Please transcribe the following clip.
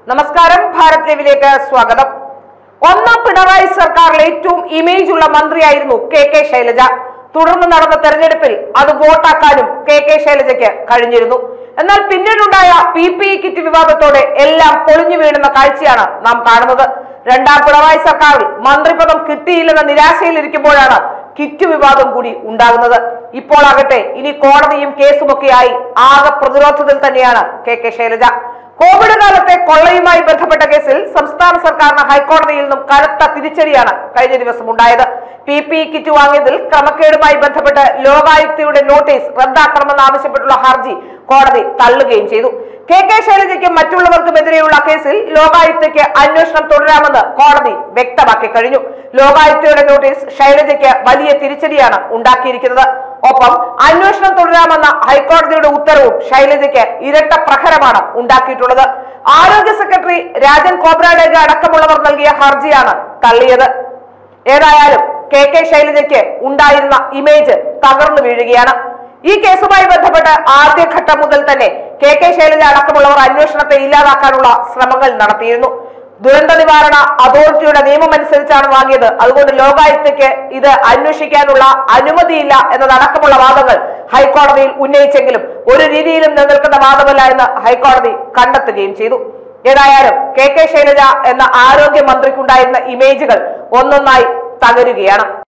നമസ്കാരം ഭാരത് ലൈവിലേക്ക് സ്വാഗതം ഒന്നാം പിണറായി സർക്കാരിലെ ഏറ്റവും ഇമേജ് ഉള്ള മന്ത്രിയായിരുന്നു കെ കെ ശൈലജ തുടർന്ന് നടന്ന തെരഞ്ഞെടുപ്പിൽ അത് വോട്ടാക്കാനും കെ കെ ശൈലജയ്ക്ക് കഴിഞ്ഞിരുന്നു എന്നാൽ പിന്നീടുണ്ടായ പി പി ഇ കിറ്റ് വിവാദത്തോടെ എല്ലാം പൊളിഞ്ഞു വീഴുന്ന കാഴ്ചയാണ് നാം കാണുന്നത് രണ്ടാം പിണറായി സർക്കാരിൽ മന്ത്രിപദം കിട്ടിയില്ലെന്ന നിരാശയിലിരിക്കുമ്പോഴാണ് കിറ്റ് വിവാദം കൂടി ഉണ്ടാകുന്നത് ഇപ്പോൾ ആകട്ടെ ഇനി കോടതിയും കേസുമൊക്കെയായി ആകെ പ്രതിരോധത്തിൽ തന്നെയാണ് കെ കെ ശൈലജ കോവിഡ് കാലത്തെ കൊള്ളയുമായി ബന്ധപ്പെട്ട കേസിൽ സംസ്ഥാന സർക്കാരിന് ഹൈക്കോടതിയിൽ നിന്നും കനത്ത തിരിച്ചടിയാണ് കഴിഞ്ഞ ദിവസം ഉണ്ടായത് പി പി ഇ കിറ്റ് വാങ്ങിയതിൽ ക്രമക്കേടുമായി ബന്ധപ്പെട്ട് ലോകായുക്തയുടെ നോട്ടീസ് റദ്ദാക്കണമെന്ന് ആവശ്യപ്പെട്ടുള്ള ഹർജി കോടതി തള്ളുകയും ചെയ്തു കെ കെ ശൈലജയ്ക്കും മറ്റുള്ളവർക്കുമെതിരെയുള്ള കേസിൽ ലോകായുക്തയ്ക്ക് അന്വേഷണം തുടരാമെന്ന് കോടതി വ്യക്തമാക്കി കഴിഞ്ഞു ലോകായുക്തയുടെ നോട്ടീസ് ശൈലജയ്ക്ക് വലിയ തിരിച്ചടിയാണ് ഉണ്ടാക്കിയിരിക്കുന്നത് ഒപ്പം അന്വേഷണം തുടരാമെന്ന ഹൈക്കോടതിയുടെ ഉത്തരവും ശൈലജയ്ക്ക് ഇരട്ട പ്രഹരമാണ് ഉണ്ടാക്കിയിട്ടുള്ളത് ആരോഗ്യ സെക്രട്ടറി രാജൻ കോബ്രാഡേഗ അടക്കമുള്ളവർ നൽകിയ ഹർജിയാണ് തള്ളിയത് ഏതായാലും കെ കെ ശൈലജയ്ക്ക് ഉണ്ടായിരുന്ന ഇമേജ് തകർന്നു വീഴുകയാണ് ഈ കേസുമായി ബന്ധപ്പെട്ട് ആദ്യഘട്ടം മുതൽ തന്നെ കെ കെ ശൈലജ അടക്കമുള്ളവർ അന്വേഷണത്തെ ഇല്ലാതാക്കാനുള്ള ശ്രമങ്ങൾ നടത്തിയിരുന്നു ദുരന്ത നിവാരണ അതോറിറ്റിയുടെ നിയമം അനുസരിച്ചാണ് വാങ്ങിയത് അതുകൊണ്ട് ലോകായുക്തയ്ക്ക് ഇത് അന്വേഷിക്കാനുള്ള അനുമതിയില്ല എന്നതടക്കമുള്ള വാദങ്ങൾ ഹൈക്കോടതിയിൽ ഉന്നയിച്ചെങ്കിലും ഒരു രീതിയിലും നിലനിൽക്കുന്ന വാദമല്ല എന്ന് ഹൈക്കോടതി കണ്ടെത്തുകയും ചെയ്തു ഏതായാലും കെ കെ ശൈലജ എന്ന ആരോഗ്യ മന്ത്രിക്കുണ്ടായിരുന്ന ഇമേജുകൾ ഒന്നൊന്നായി തകരുകയാണ്